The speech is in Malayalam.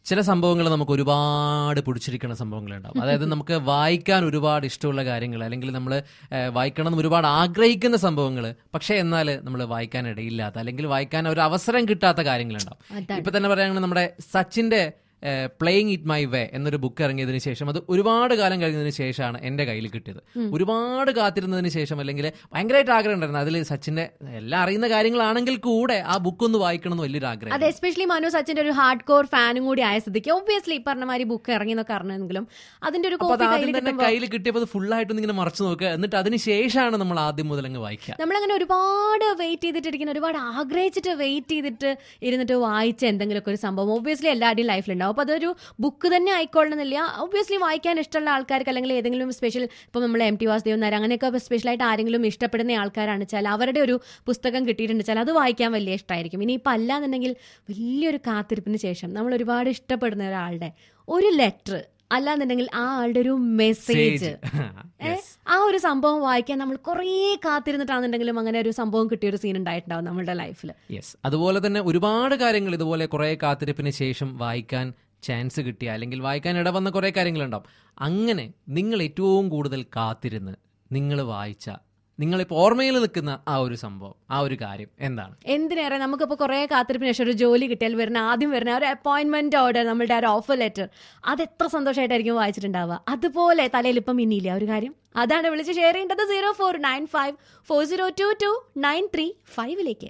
ചില സംഭവങ്ങൾ നമുക്ക് ഒരുപാട് പിടിച്ചിരിക്കുന്ന സംഭവങ്ങളുണ്ടാവും അതായത് നമുക്ക് വായിക്കാൻ ഒരുപാട് ഇഷ്ടമുള്ള കാര്യങ്ങൾ അല്ലെങ്കിൽ നമ്മൾ വായിക്കണം എന്ന് ഒരുപാട് ആഗ്രഹിക്കുന്ന സംഭവങ്ങൾ പക്ഷേ എന്നാൽ നമ്മൾ വായിക്കാൻ ഇടയില്ലാത്ത അല്ലെങ്കിൽ വായിക്കാൻ ഒരു അവസരം കിട്ടാത്ത കാര്യങ്ങളുണ്ടാവും അതാണ്. ഇപ്പൊ തന്നെ പറയുകയാണെങ്കിൽ നമ്മുടെ സച്ചിന്റെ പ്ലേയിങ് ഇറ്റ് മൈ വേ എന്നൊരു ബുക്ക് ഇറങ്ങിയതിന് ശേഷം അത് ഒരുപാട് കാലം കഴിഞ്ഞതിന് ശേഷമാണ് എന്റെ കയ്യിൽ കിട്ടിയത് ഒരുപാട് കാത്തിരുന്നതിന് ശേഷം അല്ലെങ്കിൽ ഭയങ്കരമായിട്ട് ആഗ്രഹം ഉണ്ടായിരുന്നു അതിൽ സച്ചിന്റെ എല്ലാം അറിയുന്ന കാര്യങ്ങളാണെങ്കിൽ കൂടെ ആ ബുക്ക് ഒന്ന് വായിക്കണം എന്ന് വലിയൊരു ആഗ്രഹം അത് എസ്പെഷ്യലി മനു സച്ചിന്റെ ഒരു ഹാർഡ് കോർ ഫാനും കൂടി ആയ സ്ഥിതിക്ക് ഒബ്വിയസ്ലി ഈ പറഞ്ഞ മാതിരി ബുക്ക് ഇറങ്ങി എന്നൊക്കെ അറിഞ്ഞെങ്കിലും അതിന്റെ ഒരു അപ്പൊ അത് കോപ്പി ആദ്യം കയ്യിൽ തന്നെ കിട്ടുമ്പോൾ കയ്യിൽ കിട്ടിയപ്പോൾ അത് full ആയിട്ടൊന്ന് ഇങ്ങനെ മറച്ചു നോക്കുക എന്നിട്ട് അതിന് ശേഷമാണ് നമ്മൾ ആദ്യം മുതൽ അങ്ങ് വായിക്കുക നമ്മളങ്ങനെ ഒരുപാട് വെയിറ്റ് ചെയ്തിട്ടിരിക്കുന്ന ഒരുപാട് ആഗ്രഹിച്ചിട്ട് വെയിറ്റ് ചെയ്തിട്ട് ഇരുന്നിട്ട് വായിച്ച എന്തെങ്കിലുമൊക്കെ ഒരു സംഭവം ഒബ്വിയസ്ലി എല്ലാവരുടെയും ലൈഫിലുണ്ടാവും അപ്പോൾ അതൊരു ബുക്ക് തന്നെ ആയിക്കൊള്ളണമെന്നില്ല ഒബ്വിയസ്ലി വായിക്കാൻ ഇഷ്ടമുള്ള ആൾക്കാർക്ക് അല്ലെങ്കിൽ ഏതെങ്കിലും സ്പെഷ്യൽ ഇപ്പം നമ്മൾ എം ടി വാസുദേവൻ നായർ അങ്ങനെയൊക്കെ സ്പെഷ്യലായിട്ട് ആരെങ്കിലും ഇഷ്ടപ്പെടുന്ന ആൾക്കാരാണ് വെച്ചാൽ അവരുടെ ഒരു പുസ്തകം കിട്ടിയിട്ടുണ്ട് വെച്ചാൽ അത് വായിക്കാൻ വലിയ ഇഷ്ടമായിരിക്കും ഇനിയിപ്പോൾ അല്ലാന്നുണ്ടെങ്കിൽ വലിയൊരു കാത്തിരിപ്പിന് ശേഷം നമ്മൾ ഒരുപാട് ഇഷ്ടപ്പെടുന്ന ഒരാളുടെ ഒരു ലെറ്റർ അല്ലാന്നുണ്ടെങ്കിൽ ആ ആളുടെ ഒരു മെസ്സേജ് ഏ? ആ ഒരു സംഭവം വായിക്കാൻ നമ്മൾ കുറേ കാത്തിരുന്നിട്ടാണെന്നുണ്ടെങ്കിലും അങ്ങനെ ഒരു സംഭവം കിട്ടിയ ഒരു സീൻ ഉണ്ടായിട്ടുണ്ടാവും നമ്മുടെ ലൈഫിൽ യെസ് അതുപോലെ തന്നെ ഒരുപാട് കാര്യങ്ങൾ ഇതുപോലെ കുറെ കാത്തിരിപ്പിന് ശേഷം വായിക്കാൻ ചാൻസ് കിട്ടിയ അല്ലെങ്കിൽ വായിക്കാൻ ഇടവന്ന കുറെ കാര്യങ്ങളുണ്ടാവും അങ്ങനെ നിങ്ങൾ ഏറ്റവും കൂടുതൽ കാത്തിരുന്ന് നിങ്ങൾ വായിച്ച നിങ്ങളിപ്പോൾ ഓർമ്മയിൽ നിൽക്കുന്ന ആ ഒരു സംഭവം ആ ഒരു കാര്യം എന്താണ് എന്തിനേറെ നമുക്കിപ്പോൾ കുറേ കാത്തിരിപ്പിന് ശേഷം ഒരു ജോലി കിട്ടിയാൽ വരുന്ന ആദ്യം വരുന്ന ആ ഒരു അപ്പോയിന്റ്മെന്റ് ഓർഡർ നമ്മളുടെ ആ ഒരു ഓഫർ ലെറ്റർ അത് എത്ര സന്തോഷമായിട്ടായിരിക്കും വായിച്ചിട്ടുണ്ടാവുക അതുപോലെ തലയിൽ ഇപ്പം മിന്നിയില്ല ആ ഒരു കാര്യം അതാണ് വിളിച്ച് ഷെയർ ചെയ്യേണ്ടത് zero four nine five four zero two two nine three ഫൈവിലേക്ക്